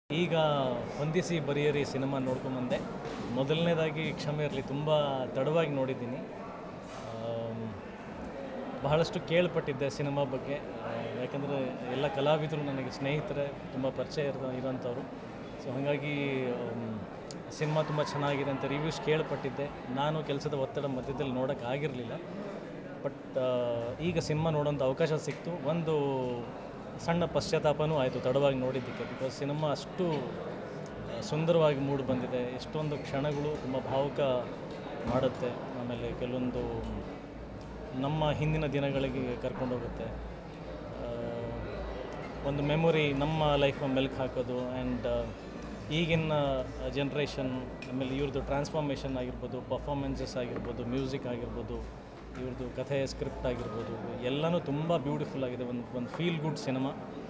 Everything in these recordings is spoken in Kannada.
ಈಗ ಹೊಂದಿಸಿ ಬರೆಯರಿ ಸಿನಿಮಾ ನೋಡ್ಕೊಂಬಂದೆ ಮೊದಲನೇದಾಗಿ ಕ್ಷಮೆ ಇರಲಿ ತುಂಬ ತಡವಾಗಿ ನೋಡಿದ್ದೀನಿ ಆಮ್, ಬಹಳಷ್ಟು ಕೇಳ್ಪಟ್ಟಿದ್ದೆ ಸಿನಿಮಾ ಬಗ್ಗೆ ಆ, ಯಾಕಂದರೆ ಎಲ್ಲ ಕಲಾವಿದರು ನನಗೆ ಸ್ನೇಹಿತರೆ ತುಂಬ ಪರಿಚಯ ಇರೋ ಇರೋಂಥವ್ರು ಸೊ ಹಾಗಾಗಿ ಸಿನಿಮಾ ತುಂಬ ಚೆನ್ನಾಗಿದೆ ಅಂತ ರಿವ್ಯೂಸ್ ಕೇಳ್ಪಟ್ಟಿದ್ದೆ ನಾನು ಕೆಲಸದ ಒತ್ತಡ ಮಧ್ಯದಲ್ಲಿ ನೋಡೋಕ್ಕೆ ಆಗಿರಲಿಲ್ಲ ಬಟ್ ಈಗ ಸಿನಿಮಾ ನೋಡೋಂಥ ಅವಕಾಶ ಸಿಕ್ತು ಒಂದು ಸಣ್ಣ ಪಶ್ಚಾತ್ತಾಪನೂ ಆಯಿತು ತಡವಾಗಿ ನೋಡಿದ್ದಕ್ಕೆ ಬಿಕಾಸ್ ಸಿನಿಮಾ ಅಷ್ಟು ಆ, ಸುಂದರವಾಗಿ ಮೂಡಿ ಬಂದಿದೆ ಎಷ್ಟೊಂದು ಕ್ಷಣಗಳು ತುಂಬ ಭಾವುಕ ಮಾಡುತ್ತೆ ಆಮೇಲೆ ಕೆಲವೊಂದು ನಮ್ಮ ಹಿಂದಿನ ದಿನಗಳಿಗೆ ಕರ್ಕೊಂಡು ಹೋಗುತ್ತೆ ಆ, ಒಂದು ಮೆಮೊರಿ ನಮ್ಮ ಲೈಫ್ ಮೆಲ್ಕ್ ಹಾಕೋದು ಆ್ಯಂಡ್ ಈಗಿನ ಜನ್ರೇಷನ್ ಆಮೇಲೆ ಇವ್ರದ್ದು ಟ್ರಾನ್ಸ್ಫಾರ್ಮೇಷನ್ ಆಗಿರ್ಬೋದು ಪರ್ಫಾರ್ಮೆನ್ಸಸ್ ಆಗಿರ್ಬೋದು ಮ್ಯೂಸಿಕ್ ಆಗಿರ್ಬೋದು ಇವ್ರದ್ದು ಕಥೆ ಸ್ಕ್ರಿಪ್ಟ್ ಆಗಿರ್ಬೋದು ಎಲ್ಲನೂ ತುಂಬ ಬ್ಯೂಟಿಫುಲ್ ಆಗಿದೆ ಒಂದು ಒಂದು ಫೀಲ್ ಗುಡ್ ಸಿನಿಮಾ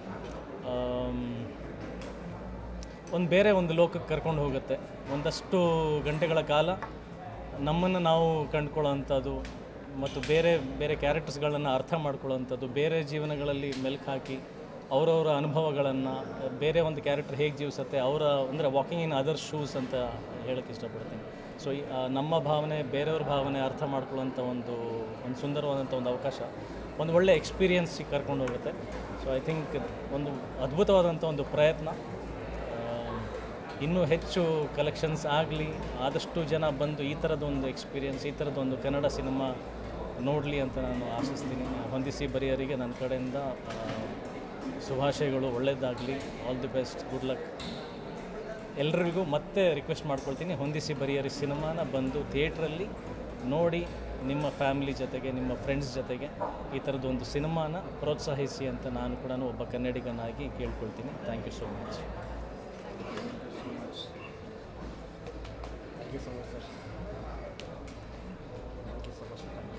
ಒಂದು ಬೇರೆ ಒಂದು ಲೋಕಕ್ಕೆ ಕರ್ಕೊಂಡು ಹೋಗುತ್ತೆ ಒಂದಷ್ಟು ಗಂಟೆಗಳ ಕಾಲ ನಮ್ಮನ್ನು ನಾವು ಕಂಡುಕೊಳ್ಳೋವಂಥದ್ದು ಮತ್ತು ಬೇರೆ ಬೇರೆ ಕ್ಯಾರೆಕ್ಟರ್ಸ್ಗಳನ್ನು ಅರ್ಥ ಮಾಡ್ಕೊಳ್ಳೋವಂಥದ್ದು ಬೇರೆ ಜೀವನಗಳಲ್ಲಿ ಮೆಲ್ಕು ಹಾಕಿ ಅವರವರ ಅನುಭವಗಳನ್ನು ಬೇರೆ ಒಂದು ಕ್ಯಾರೆಕ್ಟರ್ ಹೇಗೆ ಜೀವಿಸುತ್ತೆ ಅವರ ಅಂದರೆ ವಾಕಿಂಗ್ ಇನ್ ಅದರ್ ಶೂಸ್ ಅಂತ ಹೇಳೋಕ್ಕೆ ಇಷ್ಟಪಡ್ತೀನಿ ಸೊ ಈ ಆ, ನಮ್ಮ ಭಾವನೆ ಬೇರೆಯವ್ರ ಭಾವನೆ ಅರ್ಥ ಮಾಡ್ಕೊಳ್ಳೋಂಥ ಒಂದು ಒಂದು ಸುಂದರವಾದಂಥ ಒಂದು ಅವಕಾಶ ಒಂದು ಒಳ್ಳೆ ಎಕ್ಸ್ಪೀರಿಯನ್ಸಿಗೆ ಕರ್ಕೊಂಡು ಹೋಗುತ್ತೆ ಸೊ ಐ ಥಿಂಕ್ ಒಂದು ಅದ್ಭುತವಾದಂಥ ಒಂದು ಪ್ರಯತ್ನ ಆ, ಇನ್ನೂ ಹೆಚ್ಚು ಕಲೆಕ್ಷನ್ಸ್ ಆಗಲಿ ಆದಷ್ಟು ಜನ ಬಂದು ಈ ಥರದೊಂದು ಎಕ್ಸ್ಪೀರಿಯನ್ಸ್ ಈ ಥರದೊಂದು ಕನ್ನಡ ಸಿನಿಮಾ ನೋಡಲಿ ಅಂತ ನಾನು ಆಶಿಸ್ತೀನಿ ಹೊಂದಿಸಿ ಬರೆಯೋರಿಗೆ ನನ್ನ ಕಡೆಯಿಂದ ಆ, ಶುಭಾಶಯಗಳು ಒಳ್ಳೆಯದಾಗಲಿ all the best good luck ಎಲ್ರಿಗೂ ಮತ್ತೆ ರಿಕ್ವೆಸ್ಟ್ ಮಾಡ್ಕೊಳ್ತೀನಿ ಹೊಂದಿಸಿ ಬರೆಯರಿ ಸಿನಿಮಾನ ಬಂದು ಥಿಯೇಟ್ರಲ್ಲಿ ನೋಡಿ ನಿಮ್ಮ ಫ್ಯಾಮಿಲಿ ಜೊತೆಗೆ ನಿಮ್ಮ ಫ್ರೆಂಡ್ಸ್ ಜೊತೆಗೆ ಈ ಥರದ್ದು ಒಂದು ಸಿನಿಮಾನ ಪ್ರೋತ್ಸಾಹಿಸಿ ಅಂತ ನಾನು ಕೂಡ ಒಬ್ಬ ಕನ್ನಡಿಗನಾಗಿ ಕೇಳ್ಕೊಳ್ತೀನಿ thank you so much Thank you so much, sir. Thank you so much.